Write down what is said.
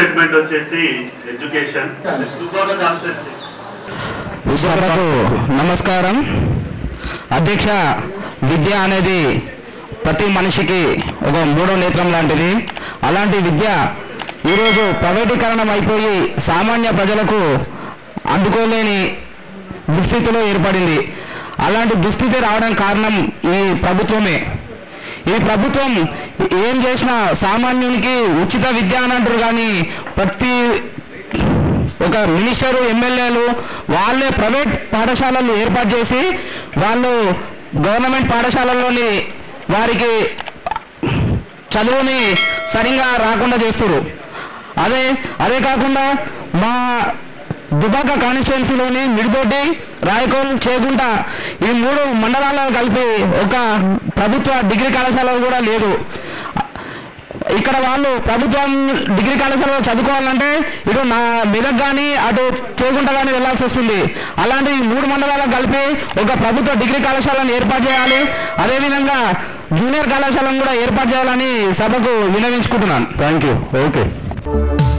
segment వచ్చేసి education Dubbaka concept సభకు నమస్కారం అధ్యక్ష విద్య అనేది ప్రతి మనిషికి ఒక మూడో నేత్రం లాంటిది అలాంటి విద్య ఈరోజు ప్రైవేటీకరణం అయిపోయి సామాన్య ప్రజలకు అందుకోలేని దుస్థితిలో ఏర్పడింది అలాంటి దుస్థితి రావడానికి కారణం ఈ ప్రభుత్వమే ఈ ప్రభుత్వం ఏం చేసినా సామాన్యునికి ఉచిత విద్య అని అంటారు కానీ ప్రతి ఒక మినిస్టరు ఎమ్మెల్యేలు వాళ్ళే ప్రైవేట్ పాఠశాలలు ఏర్పాటు చేసి వాళ్ళు గవర్నమెంట్ పాఠశాలల్లోని వారికి చదువుని సరిగా రాకుండా చేస్తారు అదే అదే కాకుండా మా దుబాక కాన్స్టిట్యున్సీలోని మిడితోటి రాయకోల్ చేకుంట ఈ మూడు మండలాల్లో కలిపి ఒక ప్రభుత్వ డిగ్రీ కళాశాల కూడా లేదు ఇక్కడ వాళ్ళు ప్రభుత్వం డిగ్రీ కళాశాలలో చదువుకోవాలంటే ఇటు నా మెదక్ కానీ అటు చేకుంట కానీ వెళ్ళాల్సి వస్తుంది అలాంటి ఈ మూడు మండలాలకు కలిపి ఒక ప్రభుత్వ డిగ్రీ కళాశాలను ఏర్పాటు చేయాలి అదేవిధంగా జూనియర్ కళాశాలను కూడా ఏర్పాటు చేయాలని సభకు వినవించుకుంటున్నాను థ్యాంక్ యూ ఓకే